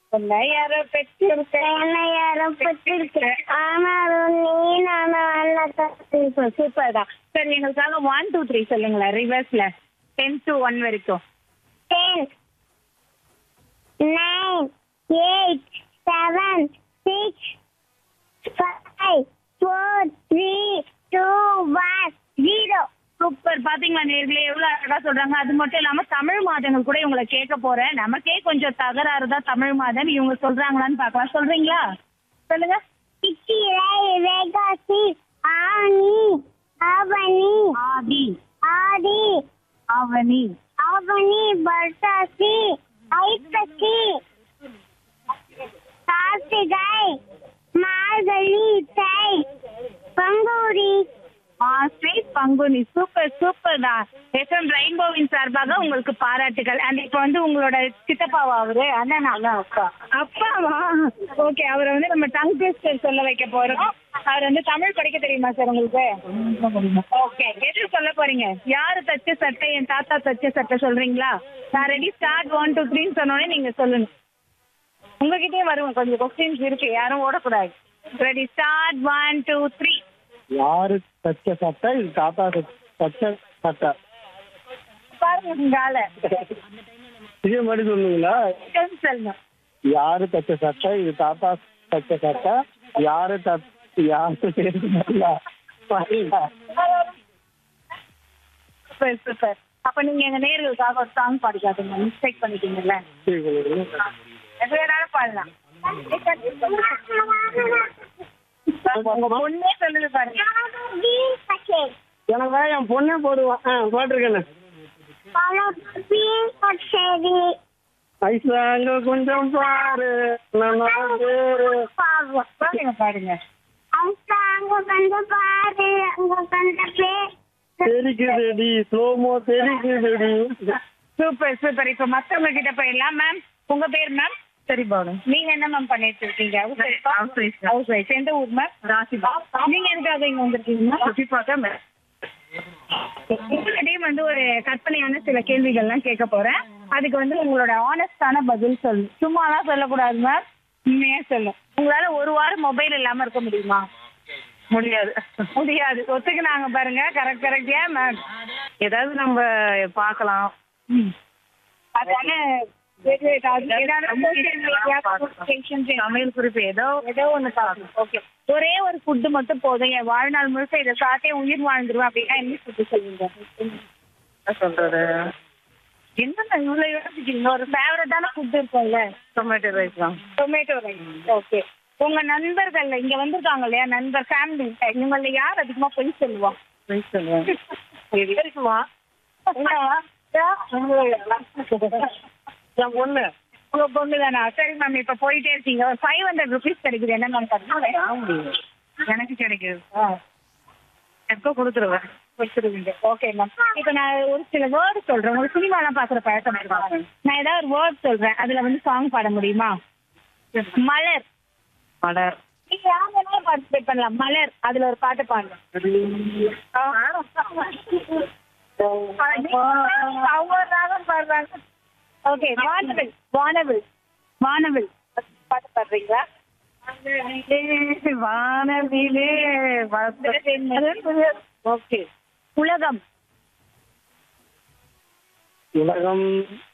உன்னை யாரோ பெற்றிருக்க என்னை யாரும் பெற்றிருக்க ஆனாலும் நீ நானும் அல்ல சூப்பர் சூப்பர் தான் சரி எங்களுக்காக ஒன் டூ த்ரீ சொல்லுங்களேன் ரிவர்ஸ்ல டென் டு ஒன் வரைக்கும் ten, nine, eight, seven, six, five, four, three, two, one, zero. Super பாத்தீங்களா நேர்களே எவ்வளவு அழகா சொல்றாங்க அது மட்டும் இல்லாம தமிழ் மாதங்கள் கூட இவங்களை கேட்க போறேன் நமக்கே கொஞ்சம் தகராறு தான் தமிழ் மாதம் இவங்க சொல்றாங்களான்னு பார்க்கலாம் சொல்றீங்களா சொல்லுங்க சித்திரை வைகாசி ஆனி ஆவணி ஆதி ஆதி அவனி ஆவணி பர்தாசி ஐப்பசி கார்த்திகை மார்கழி தை பங்குரி ஆசை பங்குனி சூப்பர் சூப்பர் தான் எஃப்எம் ரெயின்போவின் சார்பாக உங்களுக்கு பாராட்டுகள் அண்ட் இப்போ வந்து உங்களோட சித்தப்பாவா அவரு அண்ணனா அப்பா அப்பாவா ஓகே அவரை வந்து நம்ம டங் டெஸ்டர் சொல்ல வைக்க போறோம் அவர் வந்து தமிழ் படிக்க தெரியுமா சார் உங்களுக்கு ஓகே எது சொல்ல போறீங்க யாரு தச்ச சட்டை என் தாத்தா தச்ச சட்டை சொல்றீங்களா நான் ரெடி ஸ்டார்ட் ஒன் டூ த்ரீன்னு சொன்னோடனே நீங்க சொல்லணும் உங்ககிட்டயே வருவோம் கொஞ்சம் கொஸ்டின்ஸ் இருக்கு யாரும் ஓடக்கூடாது ready start one two three யாரு தச்ச சட்டை இது தாத்தா தச்ச- தச்ச சட்டை பாருங்க உங்க ஆளை இதே மாதிரி சொல்லுங்களா சொல்லணும் யாரு தச்ச சட்டை இது தாத்தா தச்ச சட்டை யாரு தச் யாரு தெரியல சூப்பர் சூப்பர் அப்ப நீங்க எங்க நேர்களுக்காக ஒரு சாங் பாடிக்காதீங்க மிஸ்டேக் பண்ணிட்டீங்கல்ல எது வேணாலும் பாடலாம் உங்க பொண்ணே சொல்லுது பாருங்க எனக்கு என் பொண்ணே போடுவான் ஆ போட்டிருக்கேன் சரி ஐசாங்க கொஞ்சம் பாரு நம்ம பேரு பாருங்க பாருங்க அங்க வந்து பாரு அங்க வந்து பேர் தெரிக்குதுடி ஸ்லோமோ தெரிக்குதுடி சூப்பர் சூப்பர் இப்ப மத்தவங்க கிட்ட போயிடலாம் மேம் உங்க பேர் மேம் சரி பாரு நீங்க என்ன மேம் பண்ணிட்டு இருக்கீங்க ஹவுஸ் ஒய்ஃப் எந்த ஊர் மேம் ராசிபா நீங்க எதுக்காக இங்க வந்திருக்கீங்க சுற்றி பார்க்க மேம் உங்கள்கிட்டயும் வந்து ஒரு கற்பனையான சில கேள்விகள்லாம் கேட்க போறேன் அதுக்கு வந்து உங்களோட ஆனஸ்டான பதில் சொல்லணும் சும்மாலாம் சொல்லக்கூடாது மேம் உண்மையா சொல்லும் உங்களால ஒரு வாரம் மொபைல் இல்லாம இருக்க முடியுமா முடியாது முடியாது ஒத்துக்குனாங்க பாருங்க கரெக்ட் கரெக்ட் ஏன் மேம் ஏதாவது நம்ம பார்க்கலாம் அதனால வேறு ஏதாவது ஏதாவது social media, applications, சமையல் குறிப்பு ஏதோ ஏதோ ஒண்ணு பார்க்கணும் ஓகே ஒரே ஒரு ஃபுட்டு மட்டும் போதும் என் வாழ்நாள் முழுக்க இதை சாப்பிட்டே உயிர் வாழ்ந்துருவேன் அப்படின்னா என்ன ஃபுட்டு சொல்லுங்க என்ன சொல்றது என்னங்க இவ்வளவு யோசிக்கிறீங்க ஒரு ஃபேவரட்டான ஃபுட் இருக்கும்ல டொமேட்டோ ரைஸ் தான் டொமேட்டோ ரைஸ் ஓகே உங்க நண்பர்கள்ல இங்க வந்திருக்காங்க இல்லையா நண்பர் ஃபேமிலி இவங்கள யார் அதிகமா பொய் சொல்லுவா ரைஸ் சொல்லுவேன் இருக்குமா என்னவா என் பொண்ணு உங்க பொண்ணு தானா சரி மேம் இப்ப போயிட்டே இருக்கீங்க ஒரு ஃபைவ் ஹண்ட்ரட் ருபீஸ் கிடைக்குது என்ன மேம் பண்ணுங்க எனக்கு கிடைக்குது ஆ எப்போ கொடுத்துருவேன் கொடுத்துருவீங்க ஓகே மேம் இப்போ நான் ஒரு சில வேர்டு சொல்றேன் உங்களுக்கு சினிமாலாம் பாக்குற பழக்கம் இருக்கா நான் ஏதாவது ஒரு வேர்ட் சொல்றேன் அதுல வந்து சாங் பாட முடியுமா மலர் மலர் நீங்க யார் வேணாலும் பார்ட்டிசிபேட் பண்ணலாம் மலர் அதுல ஒரு பாட்டு பாடுங்க அவங்க ஒரு ராகம் பாடுறாங்க ஓகே வானவில் வானவில் வானவில் பாட்டு பாடுறீங்களா வானவிலே ஓகே உலகம் உலகம்